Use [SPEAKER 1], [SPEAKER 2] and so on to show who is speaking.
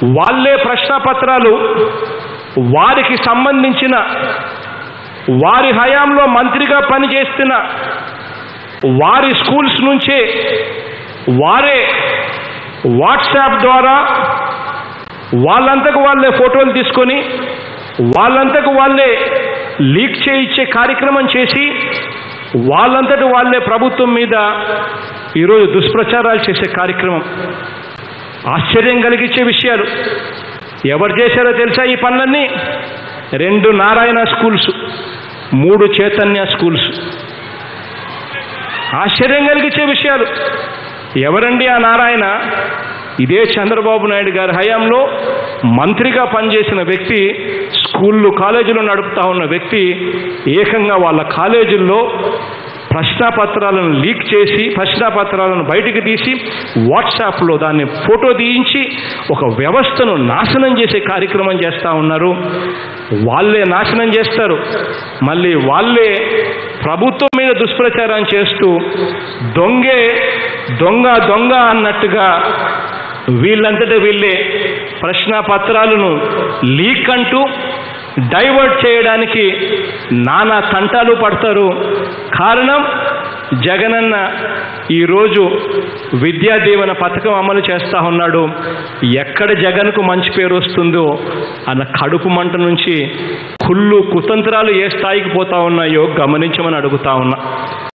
[SPEAKER 1] వాళ్ళే ప్రశ్నపత్రాలు వారికి సంబంధించిన వారి హయాంలో మంత్రిగా పనిచేస్తున్న వారి స్కూల్స్ నుంచే వారే వాట్సాప్ ద్వారా వాళ్ళంతకు వాళ్ళే ఫోటోలు తీసుకొని వాళ్ళంతకు వాళ్ళే లీక్ చేయించే కార్యక్రమం చేసి వాళ్ళంతటి వాళ్ళే ప్రభుత్వం మీద ఈరోజు దుష్ప్రచారాలు చేసే కార్యక్రమం ఆశ్చర్యం కలిగించే విషయాలు ఎవరు చేశారో తెలుసా ఈ పనులన్నీ రెండు నారాయణ స్కూల్స్ మూడు చైతన్య స్కూల్స్ ఆశ్చర్యం కలిగించే విషయాలు ఎవరండి ఆ నారాయణ ఇదే చంద్రబాబు నాయుడు గారి హయాంలో మంత్రిగా పనిచేసిన వ్యక్తి స్కూళ్ళు కాలేజీలు నడుపుతా ఉన్న వ్యక్తి ఏకంగా వాళ్ళ కాలేజీల్లో ప్రశ్నాపత్రాలను లీక్ చేసి ప్రశ్నాపత్రాలను బయటికి తీసి వాట్సాప్లో దాన్ని ఫోటో తీయించి ఒక వ్యవస్థను నాశనం చేసే కార్యక్రమం చేస్తూ ఉన్నారు వాళ్ళే నాశనం చేస్తారు మళ్ళీ వాళ్ళే ప్రభుత్వం మీద దుష్ప్రచారం చేస్తూ దొంగే దొంగ దొంగ అన్నట్టుగా వీళ్ళంతటా వీళ్ళే ప్రశ్నాపత్రాలను లీక్ అంటూ డైవర్ట్ చేయడానికి నానా తంటాలు పడతారు కారణం జగనన్న ఈరోజు విద్యా దీవెన పథకం అమలు చేస్తా ఉన్నాడు ఎక్కడ జగన్కు మంచి పేరు వస్తుందో అన్న కడుపు మంట నుంచి కుళ్ళు కుతంత్రాలు ఏ స్థాయికి పోతా ఉన్నాయో గమనించమని అడుగుతా ఉన్నా